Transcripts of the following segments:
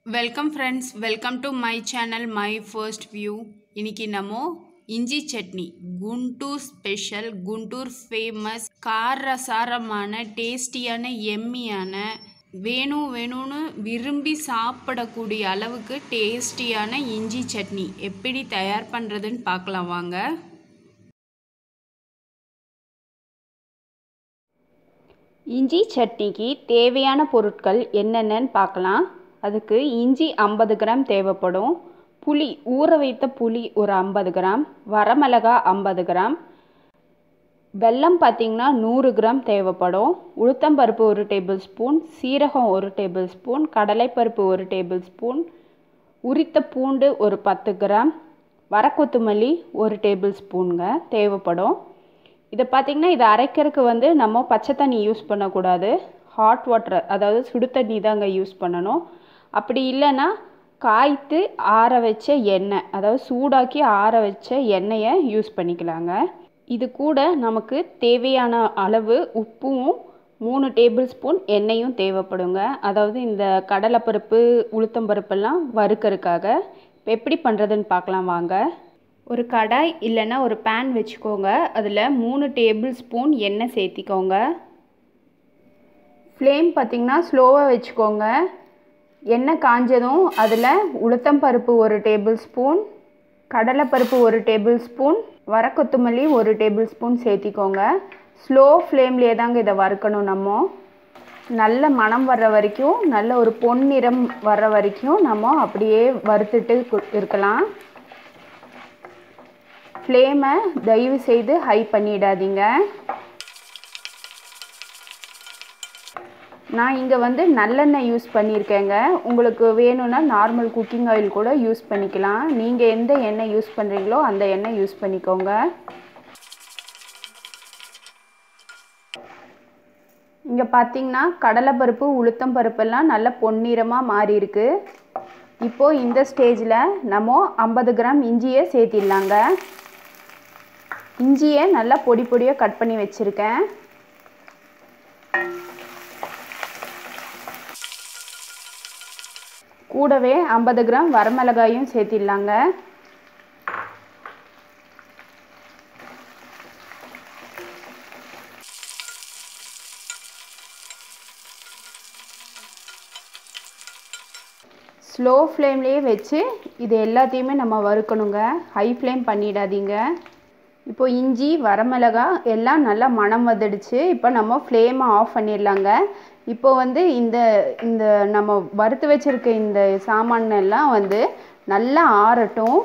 welcome friends welcome to my channel my first view இன்னைக்கு நம்ம இஞ்சி சட்னி குண்டூர் ஸ்பெஷல் குண்டூர் ஃபேமஸ் காரசாரமான டேஸ்டியான எம்மியான வேணும் வேணும்னு விரும்பி சாப்பிடக்கூடிய அளவுக்கு டேஸ்டியான இஞ்சி சட்னி எப்படி தயார் பண்ணுறதுன்னு பார்க்கலாம் வாங்க இஞ்சி சட்னிக்கு தேவையான பொருட்கள் என்னென்னன்னு பார்க்கலாம் அதுக்கு இஞ்சி ஐம்பது கிராம் தேவைப்படும் புளி ஊற வைத்த புளி ஒரு ஐம்பது கிராம் வரமிளகா ஐம்பது கிராம் வெல்லம் பார்த்திங்கன்னா நூறு கிராம் தேவைப்படும் உளுத்தம்பருப்பு ஒரு டேபிள் ஸ்பூன் சீரகம் ஒரு டேபிள் ஸ்பூன் கடலைப்பருப்பு ஒரு டேபிள் ஸ்பூன் உரித்த பூண்டு ஒரு பத்து கிராம் வரக்கொத்துமல்லி ஒரு டேபிள் ஸ்பூனுங்க தேவைப்படும் இதை பார்த்திங்கன்னா இதை அரைக்கிறதுக்கு வந்து நம்ம பச்சை தண்ணி யூஸ் பண்ணக்கூடாது ஹாட் வாட்டர் அதாவது சுடு தண்ணி தாங்க யூஸ் பண்ணணும் அப்படி இல்லைன்னா காய்த்து ஆற வச்ச எண்ணெய் அதாவது சூடாக்கி ஆற வச்ச எண்ணெயை யூஸ் பண்ணிக்கலாங்க இது கூட நமக்கு தேவையான அளவு உப்பும் மூணு டேபிள் ஸ்பூன் எண்ணெயும் தேவைப்படுங்க அதாவது இந்த கடலைப்பருப்பு உளுத்தம்பருப்பெல்லாம் வறுக்கறதுக்காக இப்போ எப்படி பண்ணுறதுன்னு பார்க்கலாம் வாங்க ஒரு கடாய் இல்லைன்னா ஒரு பேன் வச்சுக்கோங்க அதில் மூணு டேபிள் ஸ்பூன் எண்ணெய் சேர்த்திக்கோங்க ஃப்ளேம் பார்த்திங்கன்னா ஸ்லோவாக வச்சுக்கோங்க எண்ணெய் காஞ்சதும் அதில் உளுத்தம்பருப்பு ஒரு டேபிள் ஸ்பூன் கடலைப்பருப்பு ஒரு டேபிள் ஸ்பூன் வரக்கொத்தமல்லி ஒரு டேபிள் ஸ்பூன் சேர்த்திக்கோங்க ஸ்லோ ஃப்ளேம்லேயே தாங்க இதை வறுக்கணும் நம்ம நல்ல மணம் வர்ற வரைக்கும் நல்ல ஒரு பொன்னிறம் வர்ற வரைக்கும் நம்ம அப்படியே வறுத்துட்டு இருக்கலாம் ஃப்ளேமை தயவு செய்து ஹை பண்ணிடாதீங்க நான் இங்கே வந்து நல்லெண்ணெய் யூஸ் பண்ணியிருக்கேங்க உங்களுக்கு வேணும்னா நார்மல் குக்கிங் ஆயில் கூட யூஸ் பண்ணிக்கலாம் நீங்கள் எந்த எண்ணெய் யூஸ் பண்ணுறீங்களோ அந்த எண்ணெய் யூஸ் பண்ணிக்கோங்க இங்கே பார்த்தீங்கன்னா கடலைப்பருப்பு உளுத்தம் பருப்பெல்லாம் நல்ல பொன்னிறமாக மாறி இருக்கு இப்போது இந்த ஸ்டேஜில் நம்ம ஐம்பது கிராம் இஞ்சியை சேர்த்திடலாங்க இஞ்சியை நல்லா பொடி பொடியாக கட் பண்ணி வச்சுருக்கேன் கூடவே ஐம்பது கிராம் வரமிளகாயும் சேர்த்திடலாங்க ஸ்லோ ஃப்ளேம்லேயே வச்சு இது எல்லாத்தையுமே நம்ம வறுக்கணுங்க ஹை ஃப்ளேம் பண்ணிடாதீங்க இப்போ இஞ்சி வரமிளகா எல்லாம் நல்லா மணம் வந்துடுச்சு இப்போ நம்ம ஃப்ளேமை ஆஃப் பண்ணிடலாங்க இப்போ வந்து இந்த இந்த நம்ம வறுத்து வச்சுருக்க இந்த சாமான் எல்லாம் வந்து நல்லா ஆறட்டும்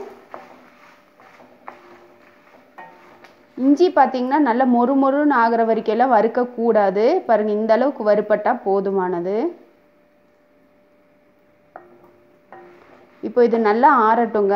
இஞ்சி பார்த்திங்கன்னா நல்லா மொறு மொறுன்னு ஆகிற வரைக்கெல்லாம் வறுக்கக்கூடாது பாருங்கள் இந்த அளவுக்கு வறுப்பட்டால் போதுமானது இப்போ இது நல்லா ஆறட்டுங்க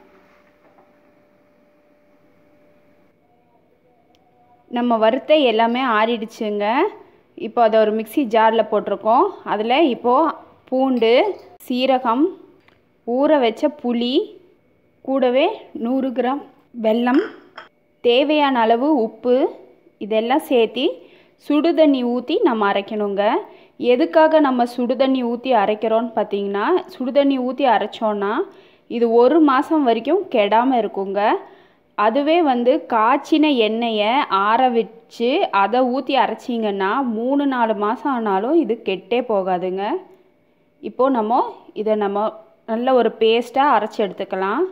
நம்ம வறுத்த எல்லாமே ஆறிடுச்சுங்க இப்போ அதை ஒரு மிக்சி ஜாரில் போட்டிருக்கோம் அதில் இப்போது பூண்டு சீரகம் ஊற வச்ச புளி கூடவே நூறு கிராம் வெல்லம் தேவையான அளவு உப்பு இதெல்லாம் சேர்த்தி சுடுதண்ணி ஊற்றி நம்ம அரைக்கணுங்க எதுக்காக நம்ம சுடுதண்ணி ஊற்றி அரைக்கிறோன்னு பார்த்தீங்கன்னா சுடுதண்ணி ஊற்றி அரைச்சோன்னா இது ஒரு மாதம் வரைக்கும் கெடாமல் இருக்குங்க அதுவே வந்து காய்ச்சின எண்ணெயை ஆற வச்சு அதை ஊற்றி அரைச்சிங்கன்னா மூணு நாலு மாதம் ஆனாலும் இது கெட்டே போகாதுங்க இப்போது நம்ம இதை நம்ம நல்ல ஒரு பேஸ்ட்டாக அரைச்சி எடுத்துக்கலாம்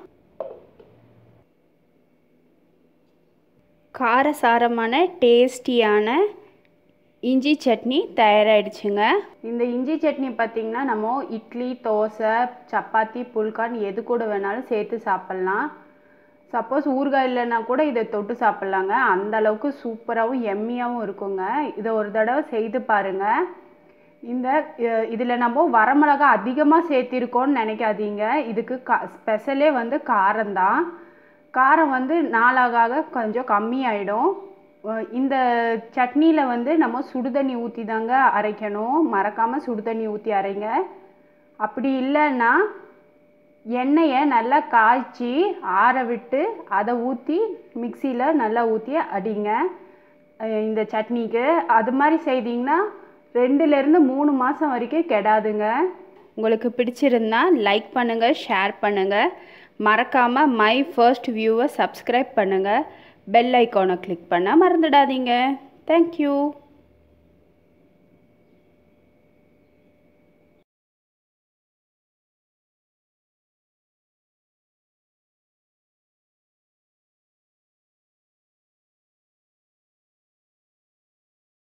காரசாரமான டேஸ்டியான இஞ்சி சட்னி தயாராகிடுச்சுங்க இந்த இஞ்சி சட்னி பார்த்திங்கன்னா நம்ம இட்லி தோசை சப்பாத்தி புல்கான் எது கூட வேணாலும் சேர்த்து சாப்பிட்லாம் சப்போஸ் ஊறுகாய் இல்லைன்னா கூட இதை தொட்டு சாப்பிட்லாங்க அந்த அளவுக்கு சூப்பராகவும் எம்மியாகவும் இருக்குங்க இதை ஒரு தடவை செய்து பாருங்கள் இந்த இதில் நம்ம வரமிளகா அதிகமாக சேர்த்திருக்கோன்னு நினைக்காதீங்க இதுக்கு க ஸ்பெஷலே வந்து காரம்தான் காரம் வந்து நாளாக கொஞ்சம் கம்மியாயிடும் இந்த சட்னியில் வந்து நம்ம சுடுதண்ணி ஊற்றி தாங்க அரைக்கணும் மறக்காமல் சுடுதண்ணி ஊற்றி அரைங்க அப்படி இல்லைன்னா எண்ணெயை நல்லா காய்ச்சி ஆற விட்டு அதை ஊற்றி மிக்சியில் நல்லா ஊற்றி அடிங்க இந்த சட்னிக்கு அது மாதிரி செய்தீங்கன்னா ரெண்டுலேருந்து மூணு மாதம் வரைக்கும் கெடாதுங்க உங்களுக்கு பிடிச்சிருந்தா லைக் பண்ணுங்கள் ஷேர் பண்ணுங்கள் மறக்காமல் மை ஃபர்ஸ்ட் வியூவை சப்ஸ்கிரைப் பண்ணுங்கள் பெல் ஐக்கானை கிளிக் பண்ண மறந்துடாதீங்க தேங்க்யூ